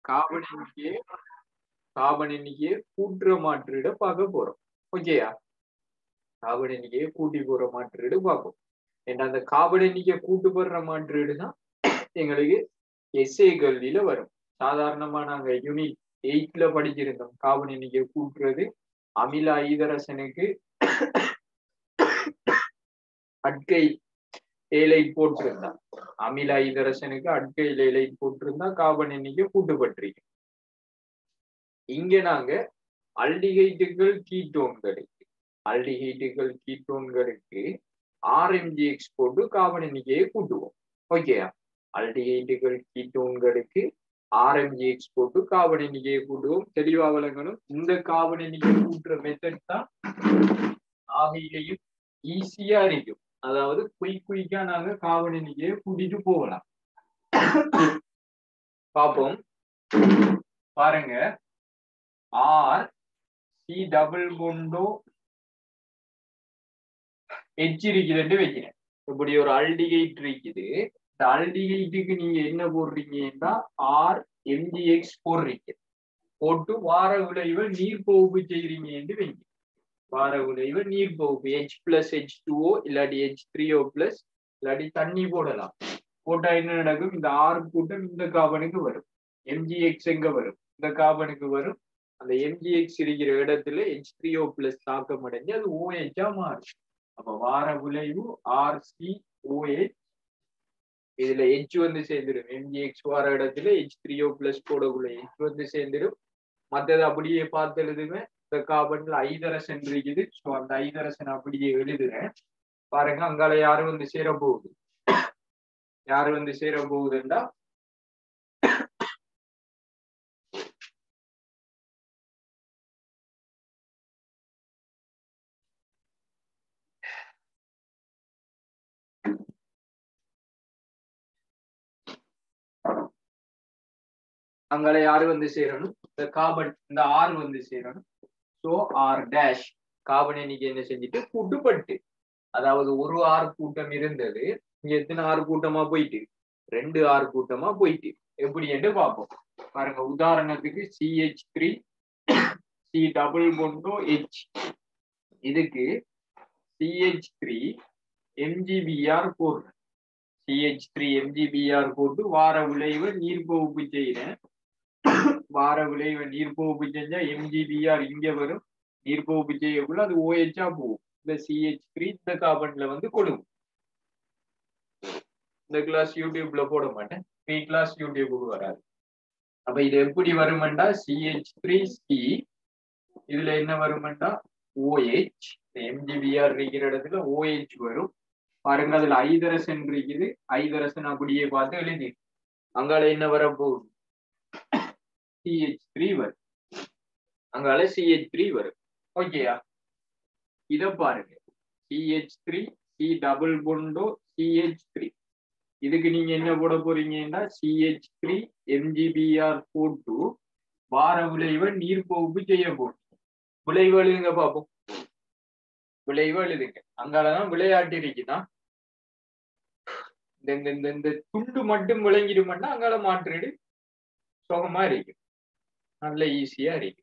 carbon எண்ணிக்கையை carbon எண்ணிக்கையை கூட்டுற மாற்றீட பார்க்க போறோம் ஓகேயா கார்பன் எண்ணிக்கையை கூட்டி போற மாற்றீடு பார்ப்போம் ஏன்னா அந்த கார்பன் எண்ணிக்கை கூட்டு போடுற மாற்றீடு தான் எங்களுக்கு எஸ்ஏ கல்வியில வரும் சாதாரணமா நாங்க யூனிட் எயிட்ல படிச்சிருந்தோம் கார்பன் எண்ணிக்கையை கூட்டுறது அமில ஐதரசனுக்கு அட்கை ஏலை போட்டிருந்தா அமில ஐதரசனுக்கு அட்கை ஏலை போட்டிருந்தா கார்பன் எண்ணிக்கை கூட்டுப்பட்டிருக்கு இங்க நாங்க அல்டிகைட்டுகள் கீட்டோன்களுக்கு அல்டிகைட்டுகள் கீட்டோன்களுக்கு ஆர்எம்ஜிஎக்ஸ் போட்டு கார்பன் எண்ணிக்கையை கூட்டுவோம் ஓகேயா அல்டிகைட்டுகள் கீட்டோன்களுக்கு ஆர்எம்ஜிஎக்ஸ் போட்டு கார்பன் எண்ணிக்கையை கூட்டுவோம் தெளிவா விளங்கணும் இந்த கார்பன் எண்ணிக்கையை கூட்டுற மெத்தட் தான் ஆகையிலையும் ஈஸியா இருக்கும் அதாவது குயிக் குயிக்கா நாங்க கார்பன் எண்ணிக்கையை கூட்டிட்டு போகலாம் பார்ப்போம் பாருங்க R C double bond O H இருக்குதுன்னு வைக்கிறேன் இப்படி ஒரு அல்டிகைட் இருக்குது இந்த அல்டிகைட்டுக்கு நீங்க என்ன போடுறீங்கன்னா ஆர் எம்ஜிஎக்ஸ் போடுறீங்க போட்டு வார விளைவை நீர் பகுப்பு செய்றீங்கன்னு வைங்க வார விளைவு நீர் பகுப்பு ஹெச் பிளஸ் ஹெச் டூஓ இல்லாட்டி ஹெச் த்ரீஓ பிளஸ் இல்லாட்டி தண்ணி போடலாம் போட்டா என்ன நடக்கும் இந்த ஆறு கூட்டம் இந்த காபனுக்கு வரும் எம்ஜிஎக்ஸ் எங்க வரும் இந்த காபனுக்கு வரும் அந்த எம்ஜிஎக்ஸ் இருக்கிற இடத்துல ஹெச் த்ரீஓ பிளஸ் தாக்கம் அடைஞ்சு அது ஓஹெச்சா மாறும் அப்ப வார விளைவு ஆர்சி ஓஹெச் இதுல ஹெச் வந்து சேர்ந்துடும் எம்ஜிஎக்ஸ் வார இடத்துல ஹெச் த்ரீஓ பிளஸ் போடக்குள்ள ஹெச் வந்து சேர்ந்துடும் மற்றது அப்படியே பார்த்து எழுதுவேன் இந்த கார்பன்ல ஐதரசன் இருக்குது ஸோ அந்த ஐதரசன் அப்படியே எழுதுறேன் பாருங்க அங்கால யாரு வந்து சேர போகுது யாரு வந்து சேர போகுதுண்டா அங்கால யாரு வந்து சேரணும் இந்த கார்பன் இந்த ஆர் வந்து சேரணும் ஸோ ஆர் டேஷ் கார்பன் எண்ணிக்கை என்ன செஞ்சுட்டு கூட்டுப்பட்டு அதாவது ஒரு ஆறு கூட்டம் இருந்தது இங்க எத்தனை ஆறு கூட்டமா போயிட்டு ரெண்டு ஆறு கூட்டமா போயிட்டு எப்படி என்று பார்ப்போம் பாருங்க உதாரணத்துக்கு CH three C double bond O H இதுக்கு சிஹெச் த்ரீ எம்ஜிபிஆர் போடுறேன் சிஹெச் த்ரீ எம்ஜிபிஆர் போட்டு வார விளைவை நீர் பகுப்பு செய்யறேன் வார விளைவை நீர் பகுப்பு செஞ்சா எம்ஜிபிஆர் இங்க வரும் நீர் பகுப்பு செய்யக்குள்ள அது ஓஹெச்சா போகும் இந்த சிஹெச் த்ரீ இந்த கார்பன்ல வந்து கொடுக்கும் இந்த கிளாஸ் யூடியூப்ல போட மாட்டேன் த்ரீ கிளாஸ் யூடியூபுக்கு வராது அப்ப இது எப்படி வருமெண்டா சிஹெச் த்ரீ சி இதுல என்ன வருமெண்டா ஓஹெச் எம்ஜிபிஆர் இருக்கிற இடத்துல ஓஹெச் வரும் பாருங்க அதுல ஐதரசன் இருக்குது ஐதரசன் அப்படியே பார்த்து எழுதி அங்கால என்ன வரப்போகுது சிஹெச் த்ரீ வரும் அங்கால சிஹெச் த்ரீ வரும் ஓகேயா இத பாருங்க CH three C double bond O CH three இதுக்கு நீங்க என்ன போட போறீங்கன்னா சிஹெச் த்ரீ எம்ஜிபிஆர் போட்டு வார விளைவை நீர் பகுப்பு செய்ய போறீங்க விளைவு எழுதுங்க பார்ப்போம் விளைவு எழுதுங்க அங்காலதான் விளையாட்டு இருக்குதான் இந்த இந்த இந்த துண்டு மட்டும் விளங்கிடுமென்னா அங்கால மாற்றிடு சுகமா இருக்கு நல்ல ஈஸியா இருக்கு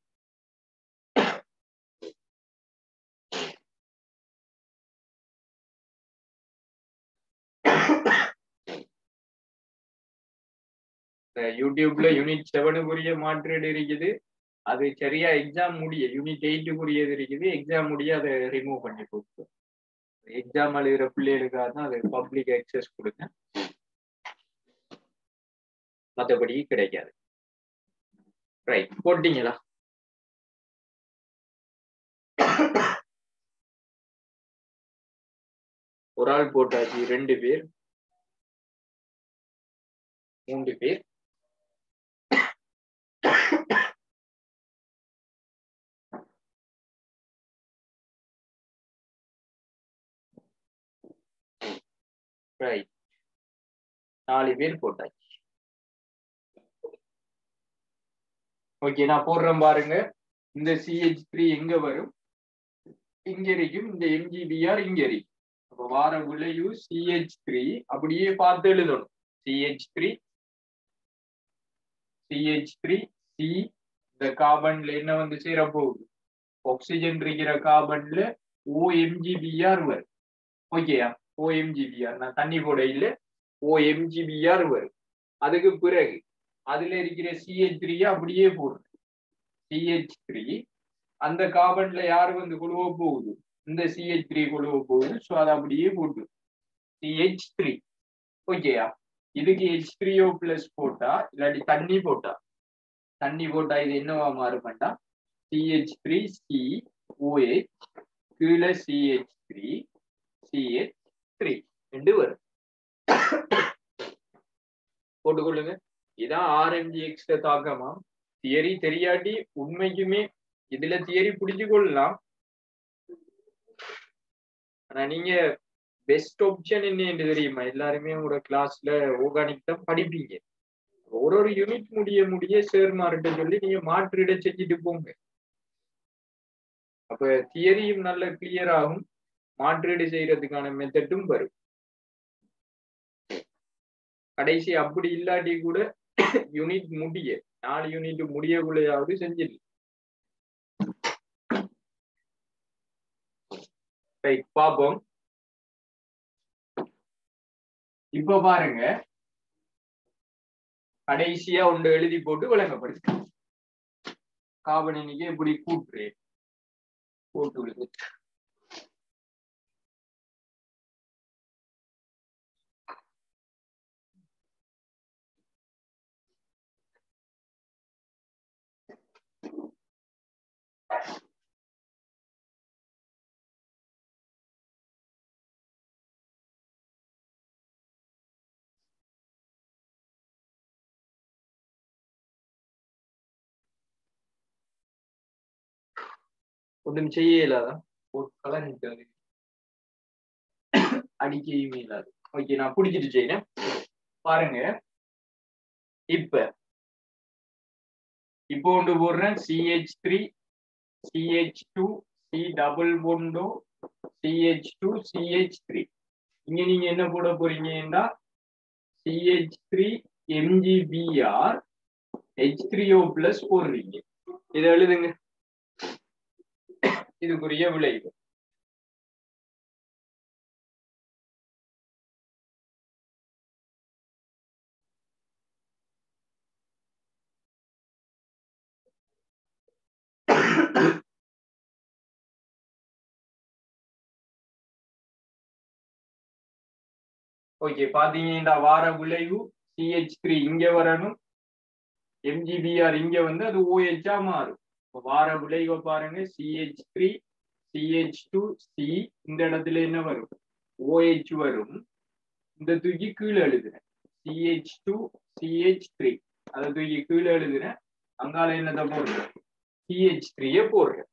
யூடியூப்ல யூனிட் செவனுக்குரிய மாற்றீடு இருக்குது அது சரியா எக்ஸாம் முடிய யூனிட் எயிட்டுக்குரியது இருக்குது எக்ஸாம் முடிய அதை ரிமூவ் பண்ணி கொடுக்கும் எக்ஸாம் எழுதுற பிள்ளைகளுக்காக தான் அது பப்ளிக் அக்சஸ் கொடுங்க மற்றபடி கிடைக்காது ரைட் போட்டீங்களா ஒரு ஆள் போட்டாச்சு ரெண்டு பேர் மூன்று பேர் ரைட் நாலு பேர் போட்டாச்சு ஓகே நான் போடுறேன் பாருங்க இந்த சிஹெச் த்ரீ எங்க வரும் இங்க இருக்கும் இந்த எம்ஜிபிஆர் இங்க இருக்கும் அப்ப வார விளைவு சிஹெச் த்ரீ அப்படியே பார்த்து எழுதணும் CH three CH three C இந்த கார்பன்ல என்ன வந்து சேர போகுது ஆக்சிஜன் இருக்கிற கார்பன்ல ஓஎம்ஜிபிஆர் வரும் ஓகேயா ஓஎம்ஜிபிஆர் நான் தண்ணி போட இல்ல ஓஎம்ஜிபிஆர் வரும் அதுக்கு பிறகு அதுல இருக்கிற சிஹெச் த்ரீ அப்படியே போடுறேன் சிஹெச் த்ரீ அந்த கார்பன்ல யார் வந்து குழுவ போகுது இந்த சிஹெச் த்ரீ குழுவ போகுது ஸோ அதை அப்படியே போட்டு சிஹெச் த்ரீ ஓகேயா இதுக்கு ஹெச் த்ரீஓ பிளஸ் போட்டா இல்லாட்டி தண்ணி போட்டா தண்ணி போட்டா இது என்னவா மாறுமாட்டா சிஹெச் த்ரீ சி ஓஹெச் கீழே சிஹெச் த்ரீ சிஹெச் த்ரீ ரெண்டு வரும் போட்டுக்கொள்ளுங்க இதான் ஆர்எம்ஜி எக்ஸ்ட தாக்கமா தியரி தெரியாட்டி உண்மைக்குமே இதுல தியரி புடிச்சு கொள்ளலாம் ஆனா நீங்க பெஸ்ட் ஆப்ஷன் என்ன என்று தெரியுமா எல்லாருமே உங்களோட கிளாஸ்ல ஆர்கானிக் தான் படிப்பீங்க ஒரு ஒரு யூனிட் முடிய முடிய சேர் மாறிட்ட சொல்லி நீங்க மாற்றிட செஞ்சுட்டு போங்க அப்ப தியரியும் நல்ல கிளியர் ஆகும் மாற்றீடு செய்யறதுக்கான மெத்தட்டும் வரும் கடைசி அப்படி இல்லாட்டி கூட யூனிட் முடிய நாலு யூனிட் முடியக்குள்ளையாவது செஞ்சிடலாம் ரைட் பாப்போம் இப்ப பாருங்க கடைசியா ஒன்று எழுதி போட்டு விளங்கப்படுத்து காபன் எண்ணிக்கை எப்படி கூட்டுரு போட்டு விடுது ஒன்றும் செய்ய இல்லாதான் ஒரு கலர் நிற்காது அடிக்கவே இல்லாது ஓகே நான் பிடிச்சிட்டு செய்யறேன் பாருங்க இப்ப இப்போ ஒன்று போடுறேன் CH three CH two C double bond O CH two CH three இங்க நீங்க என்ன போட போறீங்கன்னா CH three MGBR H three O plus போடுறீங்க இதை எழுதுங்க இதுக்குரிய விளைவு ஓகே பாத்தீங்கன்னா வார விளைவு சிஹெச் த்ரீ இங்க வரணும் எம்ஜிபிஆர் இங்க வந்து அது ஓஹெச்சா மாறும் வார விளைவை பாருங்க CH three CH two C இந்த இடத்துல என்ன வரும் ஓஹெச் வரும் இந்த தூக்கி கீழே எழுதுறேன் சிஹெச் டூ சிஹெச் த்ரீ அதை தூக்கி கீழே எழுதுறேன் அங்கால என்னதை போடுறேன் சிஹெச் த்ரீய போடுறேன்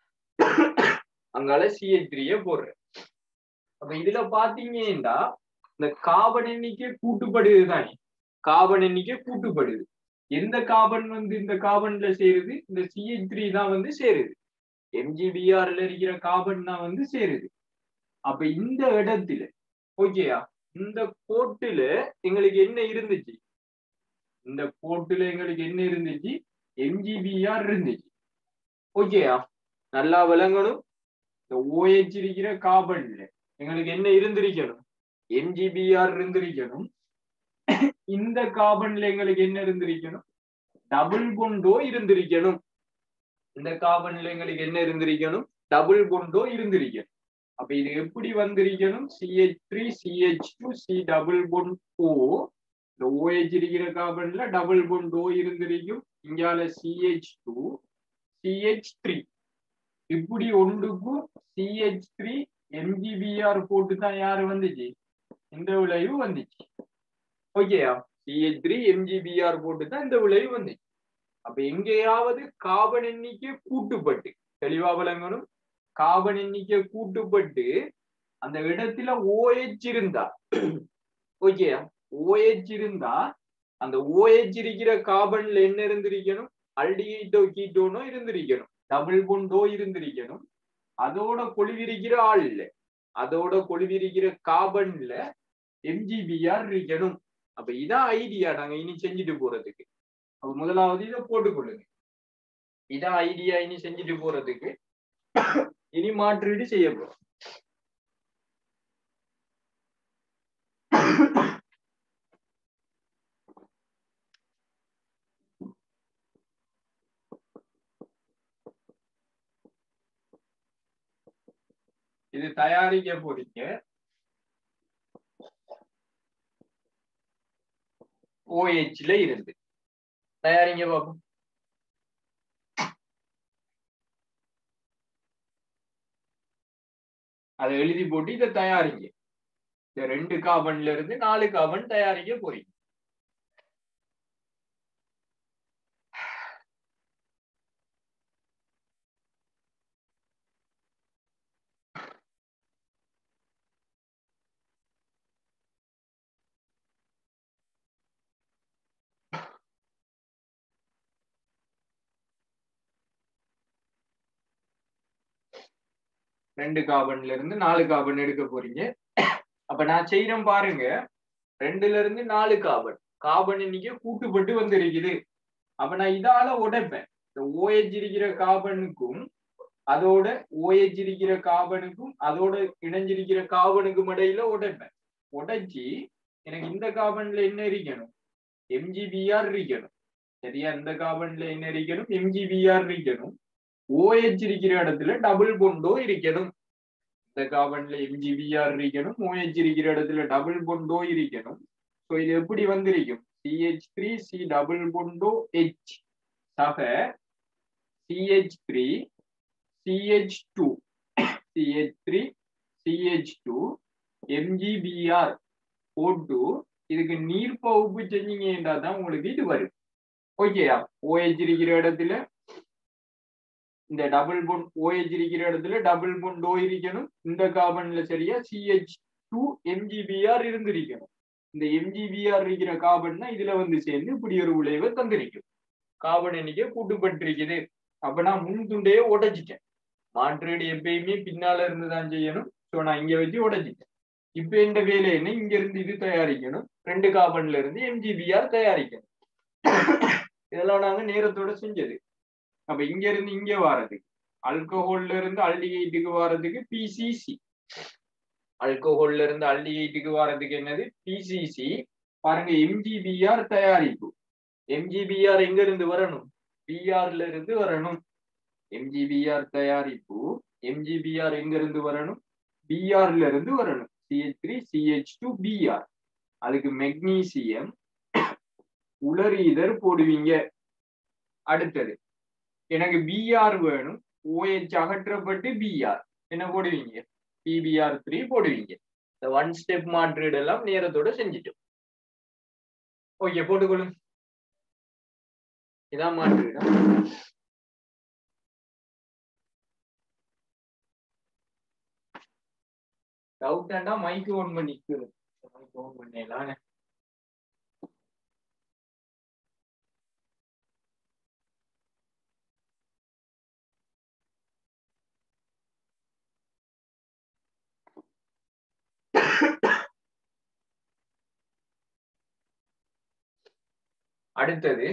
அங்கால சிஹெச் த்ரீய போடுறேன் அப்ப இதுல பாத்தீங்கன்னா இந்த காபன் எண்ணிக்கை கூட்டுப்படுது தானே காபன் எண்ணிக்கை கூட்டுப்படுது எந்த காபன் வந்து இந்த காபன்ல சேருது இந்த சிஹெச் த்ரீ தான் வந்து சேருது எம்ஜிபிஆர்ல இருக்கிற காபன் தான் வந்து சேருது அப்ப இந்த இடத்துல ஓகேயா இந்த கோட்டுல எங்களுக்கு என்ன இருந்துச்சு இந்த கோட்டுல எங்களுக்கு என்ன இருந்துச்சு எம்ஜிபிஆர் இருந்துச்சு ஓகேயா நல்லா விளங்கணும் இந்த ஓஹெச் இருக்கிற காபன்ல எங்களுக்கு என்ன இருந்திருக்கணும் எம்ஜிபிஆர் இருந்திருக்கணும் இந்த கார்பன்ல எங்களுக்கு என்ன இருந்திருக்கணும் டபுள் பொண்டோ இருந்திருக்கணும் இந்த கார்பன்ல எங்களுக்கு என்ன இருந்திருக்கணும் டபுள் பொண்டோ இருந்திருக்கணும் அப்ப இது எப்படி வந்திருக்கணும் CH three CH two C double bond O இந்த ஓஹெச் இருக்கிற கார்பன்ல டபுள் பொண்டோ இருந்திருக்கும் இங்கால சிஹெச் டூ சிஹெச் த்ரீ இப்படி ஒன்றுக்கும் சிஹெச் த்ரீ எம்ஜிபிஆர் போட்டு தான் யாரு வந்துச்சு இந்த விளைவு வந்துச்சு ஓகேயா சிஹெச் த்ரீ எம்ஜிபிஆர் போட்டு தான் இந்த விளைவு வந்துச்சு அப்ப எங்கேயாவது காபன் எண்ணிக்கை கூட்டுப்பட்டு தெளிவா விளங்கணும் காபன் எண்ணிக்கை கூட்டுப்பட்டு அந்த இடத்துல ஓஹெச் இருந்தா ஓகேயா ஓஹெச் இருந்தா அந்த ஓஹெச் இருக்கிற காபன்ல என்ன இருந்திருக்கணும் அல்டிஹைட்டோ கீட்டோனோ இருந்திருக்கணும் டபுள் பொண்டோ இருந்திருக்கணும் அதோட கொழுவிருக்கிற ஆள் இல்ல அதோட கொழுவிருக்கிற காபன்ல எம்ஜிபிஆர் இருக்கணும் அப்ப இதான் ஐடியா நாங்க இனி செஞ்சுட்டு போறதுக்கு அப்ப முதலாவது இதை போட்டுக்கொள்ளுங்க இதான் ஐடியா இனி செஞ்சுட்டு போறதுக்கு இனி மாற்றீடு செய்ய போறோம் இது தயாரிக்க போறீங்க ஓஹெச்ல இருந்து தயாரிங்க பாப்போம் அதை எழுதி போட்டு இதை தயாரிங்க இந்த ரெண்டு கார்பன்ல இருந்து நாலு கார்பன் தயாரிக்க போறீங்க ரெண்டு கார்பன்ல இருந்து நாலு கார்பன் எடுக்க போறீங்க அப்ப நான் செய்யறேன் பாருங்க ரெண்டுல இருந்து நாலு கார்பன் கார்பன் இன்னைக்கு கூட்டுப்பட்டு வந்திருக்குது அப்ப நான் இதால உடைப்பேன் இந்த ஓஎச் இருக்கிற கார்பனுக்கும் அதோட ஓஎச் இருக்கிற கார்பனுக்கும் அதோட இணைஞ்சிருக்கிற கார்பனுக்கும் இடையில உடைப்பேன் உடைச்சி எனக்கு இந்த கார்பன்ல என்ன இருக்கணும் எம்ஜிபிஆர் இருக்கணும் சரியா இந்த கார்பன்ல என்ன இருக்கணும் எம்ஜிபிஆர் இருக்கணும் ஓஎச் இருக்கிற இடத்துல டபுள் பொண்டோ இருக்கணும் இந்த கார்பன்ல எம்ஜிபிஆர் இருக்கணும் ஓஎச் இருக்கிற இடத்துல டபுள் பொண்டோ இருக்கணும் ஸோ இது எப்படி வந்திருக்கும் CH three C double bond O H சக CH three CH two CH three CH two MGBR O two இதுக்கு நீர் பகுப்பு செஞ்சீங்கன்னா தான் உங்களுக்கு இது வரும் ஓகேயா ஓஎச் இருக்கிற இடத்துல இந்த டபுள் பொண்ட் ஓஹெச் இருக்கிற இடத்துல டபுள் பொண்ட் ஓ இருக்கணும் இந்த கார்பன்ல சரியா சிஹெச் டூ எம்ஜிபிஆர் இருந்திருக்கணும் இந்த எம்ஜிபிஆர் இருக்கிற கார்பன் இதுல வந்து சேர்ந்து இப்படி ஒரு விளைவை தந்திருக்கும் கார்பன் எண்ணிக்கை கூட்டுப்பட்டிருக்குது அப்ப நான் முன் துண்டையே உடைச்சிட்டேன் மாற்றீடு எப்பயுமே பின்னால இருந்து தான் செய்யணும் ஸோ நான் இங்க வச்சு உடைச்சிட்டேன் இப்ப இந்த வேலை என்ன இங்க இருந்து இது தயாரிக்கணும் ரெண்டு கார்பன்ல இருந்து எம்ஜிபிஆர் தயாரிக்கணும் இதெல்லாம் நாங்க நேரத்தோட செஞ்சது அப்ப இங்க இருந்து இங்க வாரதுக்கு அல்கஹோல்ல இருந்து அல்டிகைட்டுக்கு வாரதுக்கு பிசிசி அல்கஹோல்ல இருந்து அல்டிகைட்டுக்கு வாரதுக்கு என்னது பிசிசி பாருங்க எம்ஜிபிஆர் தயாரிப்பு எம்ஜிபிஆர் எங்க இருந்து வரணும் பிஆர்ல இருந்து வரணும் எம்ஜிபிஆர் தயாரிப்பு எம்ஜிபிஆர் எங்க இருந்து வரணும் பிஆர்ல இருந்து வரணும் CH three CH two BR அதுக்கு மெக்னீசியம் உலரீதர் போடுவீங்க அடுத்தது எனக்கு பிஆர் வேணும் ஓஹெச் அகற்றப்பட்டு பிஆர் என்ன போடுவீங்க பிபிஆர் த்ரீ போடுவீங்க இந்த ஒன் ஸ்டெப் மாற்றீடு எல்லாம் நேரத்தோட செஞ்சுட்டோம் ஓகே போட்டுக்கொள்ளுங்க இதான் மாற்றீடு டவுட்டாண்டா மைக் ஓன் பண்ணிக்கணும் மைக் ஓன் பண்ணலாம் அடுத்தது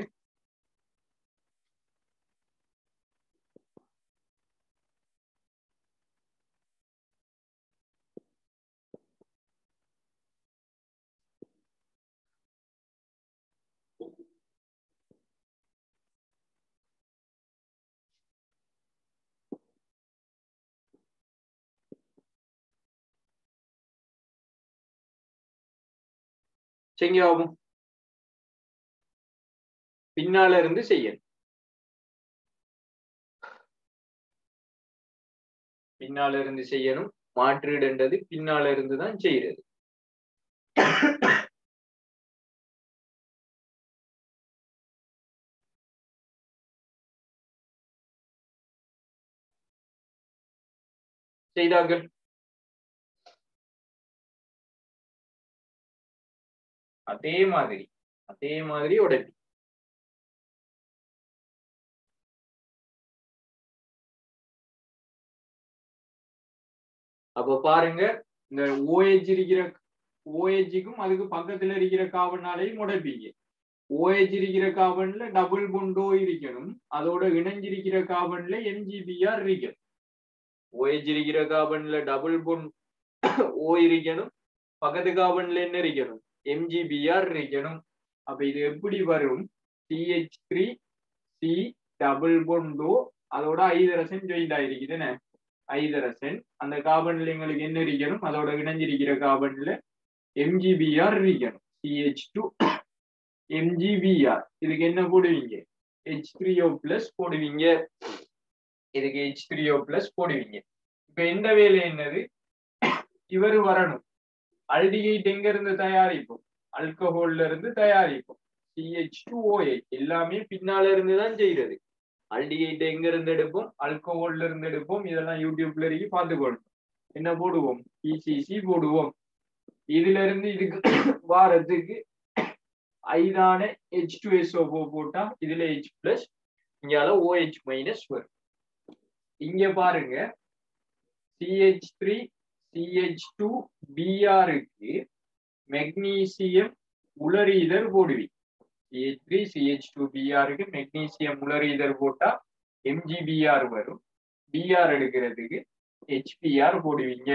செய்ய ஆகும் பின்னால இருந்து செய்யணும் பின்னால இருந்து செய்யணும் மாற்றீடுன்றது பின்னால இருந்து தான் செய்யறது செய்தார்கள் அதே மாதிரி அதே மாதிரி உடைப்பி அப்ப பாருங்க இந்த ஓஏஜ் இருக்கிற ஓஏஜிக்கும் அதுக்கு பக்கத்துல இருக்கிற காவனாலையும் உடைப்பீங்க ஓஹெச் இருக்கிற கார்பன்ல டபுள் பொண்டோ இருக்கணும் அதோட இணைஞ்சிருக்கிற கார்பன்ல எம்ஜிபிஆர் இருக்கணும் ஓஹெச் இருக்கிற கார்பன்ல டபுள் பொன் ஓ இருக்கணும் பக்கத்து கார்பன்ல என்ன இருக்கணும் எம்ஜிபிஆர் இருக்கணும் அப்ப இது எப்படி வரும் CH three C double bond O அதோட ஐதரசன் ஜாயிண்ட் ஆயிருக்குதுன்னு ஐதரசன் அந்த கார்பன்ல எங்களுக்கு என்ன இருக்கணும் அதோட இணைஞ்சிருக்கிற கார்பன்ல எம்ஜிபிஆர் இருக்கணும் சிஹெச் டூ எம்ஜிபிஆர் இதுக்கு என்ன போடுவீங்க ஹெச் த்ரீஓ பிளஸ் போடுவீங்க இதுக்கு ஹெச் த்ரீஓ பிளஸ் போடுவீங்க இப்ப எந்த வேலை என்னது இவர் வரணும் அல்டிகைட் எங்க இருந்து தயாரிப்போம் அல்கஹோல்ல இருந்து தயாரிப்போம் சிஹெச் டூ ஓஹெச் எல்லாமே பின்னால இருந்து தான் செய்யறது அல்டிகைட் எங்க இருந்து எடுப்போம் அல்கஹோல்ல இருந்து எடுப்போம் இதெல்லாம் யூடியூப்ல இருக்கு பார்த்துக்கொள்ளணும் என்ன போடுவோம் பிசிசி போடுவோம் இதுல இருந்து இதுக்கு வாரத்துக்கு ஐதான ஹெச் டூ எஸ் போட்டா இதுல ஹெச் பிளஸ் இங்கால ஓஹெச் மைனஸ் வரும் இங்க பாருங்க சிஹெச் த்ரீ சிஹெச் டூ பிஆருக்கு மெக்னீசியம் உலரீதர் போடுவி சிஹெச் த்ரீ சிஹெச் டூ பிஆருக்கு மெக்னீசியம் உலரீதர் போட்டா எம்ஜிபிஆர் வரும் பிஆர் எடுக்கிறதுக்கு ஹெச்பிஆர் போடுவீங்க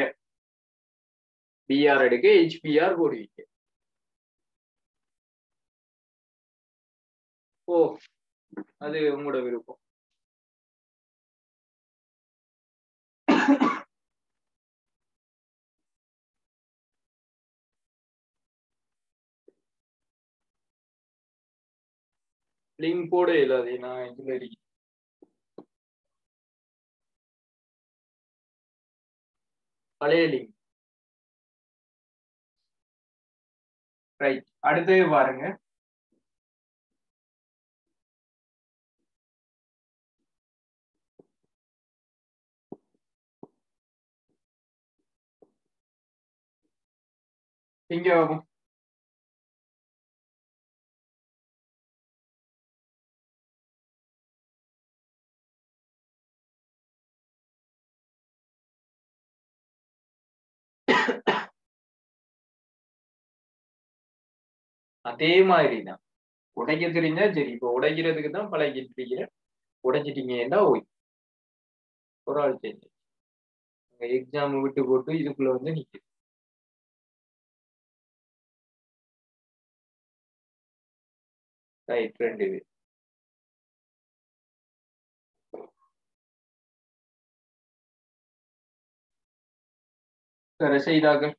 பிஆர் எடுக்க ஹெச்பிஆர் போடுவீங்க ஓ அது உங்களோட விருப்பம் லிங்க் போட இல்லாது நான் இதுல இருக்கேன் பழைய லிங்க் ரைட் அடுத்தது பாருங்க இங்க ஆகும் அதே மாதிரிதான் உடைக்க தெரிஞ்சா சரி இப்ப உடைக்கிறதுக்கு தான் பழகிட்டு இருக்கிறேன் உடைச்சிட்டீங்கன்னா ஓய் ஒரு ஆள் சேஞ்ச் எக்ஸாம் விட்டு போட்டு இதுக்குள்ள வந்து நிக்குது ரைட் ரெண்டு பேர் சரி செய்தாக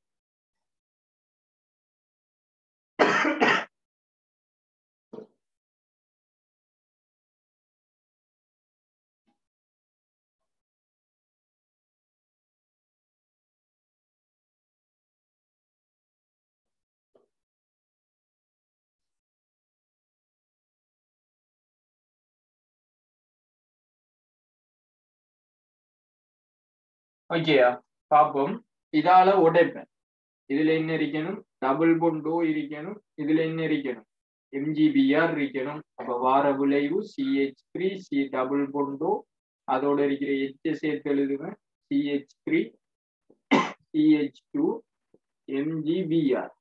ஓகேயா பாப்போம் இதால உடைப்பேன் இதுல என்ன இருக்கணும் டபுள் பொண்டோ இருக்கணும் இதுல என்ன இருக்கணும் எம்ஜிபிஆர் இருக்கணும் அப்ப வார விளைவு CH three C double bond O அதோட இருக்கிற எச் சேர்த்து எழுதுவேன் CH three CH two MGBR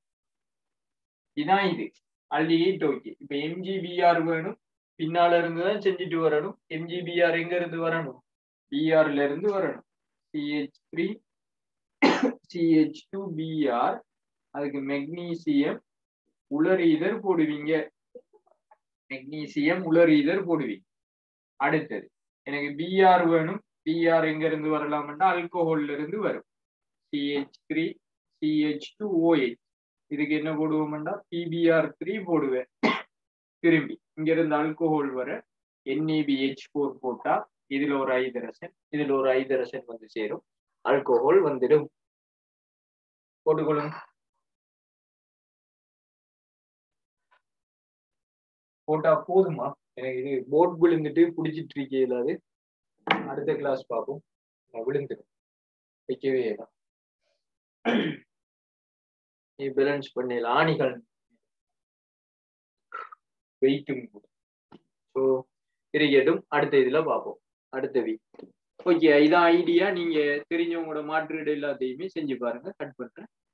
இதான் இது அல்டிஹைட் ஓகே இப்ப எம்ஜிபிஆர் வேணும் பின்னால இருந்து தான் செஞ்சுட்டு வரணும் எம்ஜிபிஆர் எங்க இருந்து வரணும் பிஆர்ல இருந்து வரணும் CH three CH two BR அதுக்கு மெக்னீசியம் உலரீதர் போடுவீங்க மெக்னீசியம் உலரீதர் போடுவீங்க அடுத்தது எனக்கு பிஆர் வேணும் பிஆர் எங்க இருந்து வரலாம்னா அல்கோஹோல்ல இருந்து வரும் CH three CH two OH இதுக்கு என்ன போடுவோம்னா பிபிஆர் த்ரீ போடுவேன் திரும்பி இங்க இருந்து அல்கோஹோல் வர என்இபிஹெச் ஃபோர் போட்டா இதுல ஒரு ஐதரசன் இதுல ஒரு ஐதரசன் வந்து சேரும் அல்கோஹோல் வந்துடும் போட்டுக்கொள்ளுங்க போட்டா போதுமா எனக்கு இது போட் விழுந்துட்டு பிடிச்சிட்டு இருக்கே அது அடுத்த கிளாஸ் பார்ப்போம் விழுந்துடும் வைக்கவே தான் நீ பேலன்ஸ் பண்ணல ஆணிகள் வெயிட்டும் கூட ஸோ இருக்கட்டும் அடுத்த இதுல பார்ப்போம் அடுத்த வீக் ஓகே இதான் ஐடியா நீங்க தெரிஞ்சவங்களோட மாற்று எல்லாத்தையுமே செஞ்சு பாருங்க கட் பண்றேன்